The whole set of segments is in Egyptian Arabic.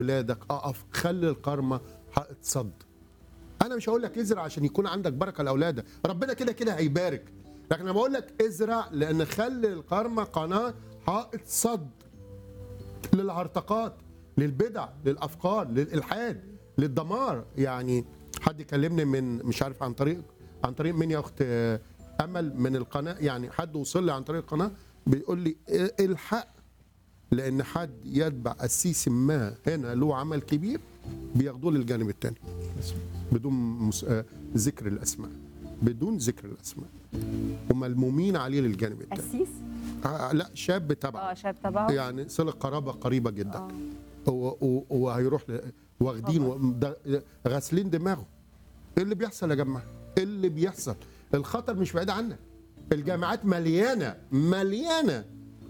ولادك اقف خلي الكرمه هتصد انا مش هقول لك ازرع عشان يكون عندك بركه لاولادك ربنا كده كده هيبارك لكن انا بقول لك ازرع لان خلي الكرمه قناه حائط صد للهرطقات للبدع للافكار للالحاد للدمار يعني حد يكلمني من مش عارف عن طريق عن طريق مين يا اخت آه، امل من القناه يعني حد وصل لي عن طريق القناه بيقول لي آه، الحق لان حد يتبع قسيس ما هنا له عمل كبير بياخدوه للجانب الثاني بدون مس... آه، ذكر الاسماء بدون ذكر الاسماء وملمومين عليه للجانب الثاني قسيس آه لا شاب تبعه اه شاب تبعه يعني صله قرابه قريبه جدا اه هو هو- هو هيروح ل- واخدين و- ده- غاسلين دماغه ايه اللي بيحصل يا جماعه ايه اللي بيحصل الخطر مش بعيد عنك الجامعات مليانه مليانه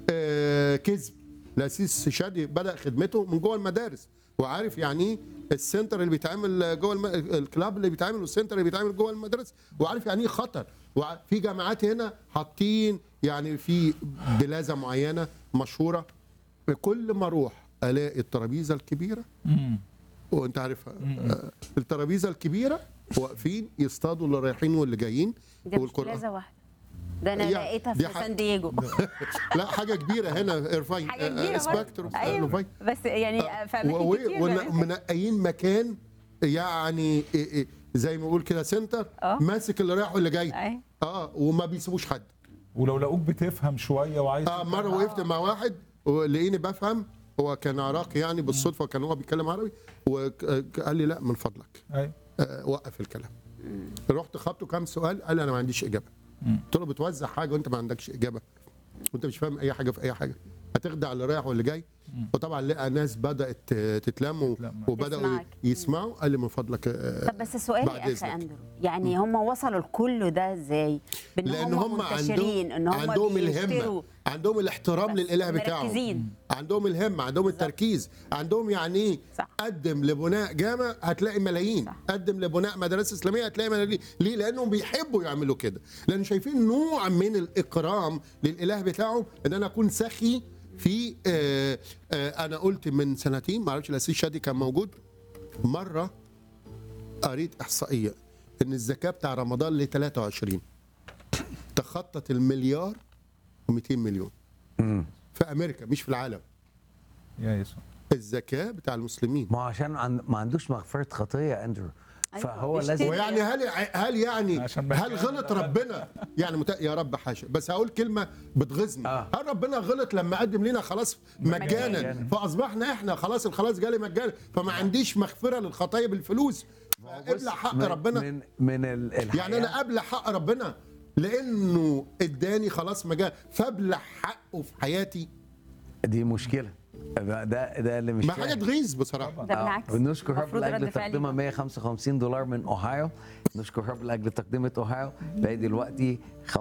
آه كذب الاسيس شادي بدا خدمته من جوه المدارس وعارف يعني ايه السنتر اللي بيتعمل جوه الم... الكلاب اللي بيتعمل والسنتر اللي بيتعمل جوه المدارس وعارف يعني ايه خطر وفي جامعات هنا حاطين يعني في بلازه معينه مشهوره كل ما اروح الاقي الترابيزه الكبيره وانت عارفها آه، الترابيزه الكبيره واقفين يصطادوا اللي رايحين واللي جايين ده مش والقرآن. بلازه واحده ده انا يا- لقيتها دي في ح- سان دييجو لا حاجه كبيره هنا ارفعي حاجه كبيره سبكتر برضه. ايوه بس يعني في اماكن كتير بيعملوا كده. ومنقيين مكان يعني إيه إيه زي ما بقول كده سنتر آه. ماسك اللي رايح واللي جاي أيوة. اه وما بيسيبوش حد ولو لقوك بتفهم شويه وعايز اه مره وقفت مع واحد ولقيني بفهم هو كان عراقي يعني بالصدفه كان هو بيتكلم عربي وقال لي لا من فضلك أيوة. آه، وقف الكلام رحت خبطه كام سؤال قال لي انا ما عنديش اجابه قلت له بتوزع حاجه وانت ما عندكش اجابه وانت مش فاهم اي حاجه في اي حاجه هتخدع اللي رايح واللي جاي وطبعا لقى ناس بدات تتلم و- تتلم. وبداوا تسمعك. يسمعوا قال لي من فضلك آه، طب بس سؤالي بعد اخي إذنك. اندرو يعني هم وصلوا لكل ده ازاي؟ بان لان هم هم منتشرين ان عندهم هم عندهم بيشتروا الهمه عندهم الاحترام بس للاله بتاعهم مركزين. عندهم الهمه عندهم التركيز عندهم يعني ايه صح. قدم لبناء جامع هتلاقي ملايين صح. قدم لبناء مدارس اسلاميه هتلاقي ملايين ليه لانهم بيحبوا يعملوا كده لان شايفين نوع من الاكرام للاله بتاعهم ان انا اكون سخي في آه آه انا قلت من سنتين ما اعرفش الاسيس شادي كان موجود مره قريت احصائيه ان الزكاه بتاع رمضان ل 23 تخطت المليار و200 مليون في امريكا مش في العالم يا يسوع الزكاه بتاع المسلمين ما هو عشان عن... ما عندوش مغفره خطيه يا اندرو أيوة، فهو بيشتري. لازم ويعني هل هل يعني عشان ما هل كان- غلط ربنا يعني مت... يا رب حاشا بس هقول كلمه بتغيظني آه. هل ربنا غلط لما قدم لنا خلاص مجانا مجانا. فاصبحنا احنا خلاص الخلاص جالي مجانا فما عنديش مغفره للخطايا بالفلوس ابلع حق من- ربنا من من ال... الحياة. يعني انا ابلع حق ربنا لانه اداني خلاص مجال فابلع حقه في حياتي دي مشكله ده ده اللي مش ما حاجه فاهم. تغيظ بصراحه ده بالعكس بنشكر رب المفروض رد لاجل فعل تقديمها يبقى. 155 دولار من اوهايو نشكر رب لاجل تقديمه اوهايو بقى دلوقتي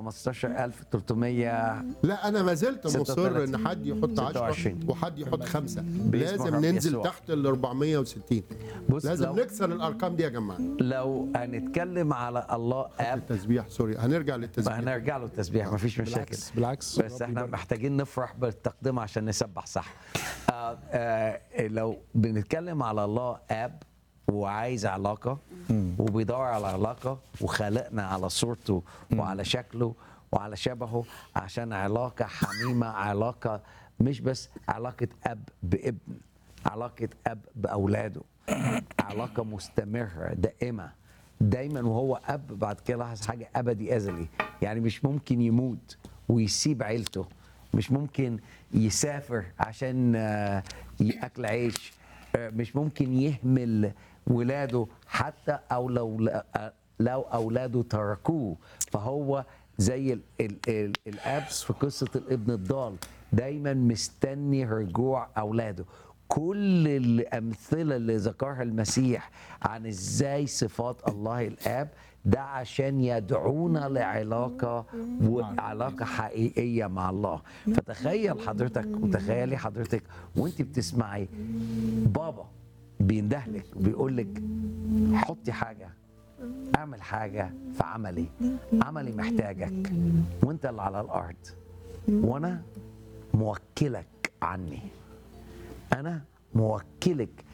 15300 لا انا ما زلت مصر 36. ان حد يحط 10 26. وحد يحط خمسة باسم لازم الرب ننزل يسوع. تحت ال 460 بص لازم لو نكسر الارقام دي يا جماعه لو هنتكلم على الله اب التسبيح سوري هنرجع للتسبيح هنرجع له التسبيح مفيش مشاكل بالعكس بالعكس بس ربي احنا يبارك. محتاجين نفرح بالتقديم عشان نسبح صح آه آه لو بنتكلم على الله اب وعايز علاقة وبيدور على علاقة وخلقنا على صورته وعلى شكله وعلى شبهه عشان علاقة حميمة علاقة مش بس علاقة أب بابن علاقة أب بأولاده علاقة مستمرة دائمة دايما وهو أب بعد كده لاحظ حاجة أبدي أزلي يعني مش ممكن يموت ويسيب عيلته مش ممكن يسافر عشان آه، ياكل عيش آه، مش ممكن يهمل ولاده حتى او لو آه، لو اولاده تركوه فهو زي ال ال ال الاب في قصه الابن الضال دايما مستني رجوع اولاده كل الامثله اللي ذكرها المسيح عن ازاي صفات الله الاب ده عشان يدعونا لعلاقه وعلاقه حقيقيه مع الله فتخيل حضرتك وتخيلي حضرتك وانت بتسمعي بابا بيندهلك وبيقول لك حطي حاجه اعمل حاجه في عملي عملي محتاجك وانت اللي على الارض وانا موكلك عني انا موكلك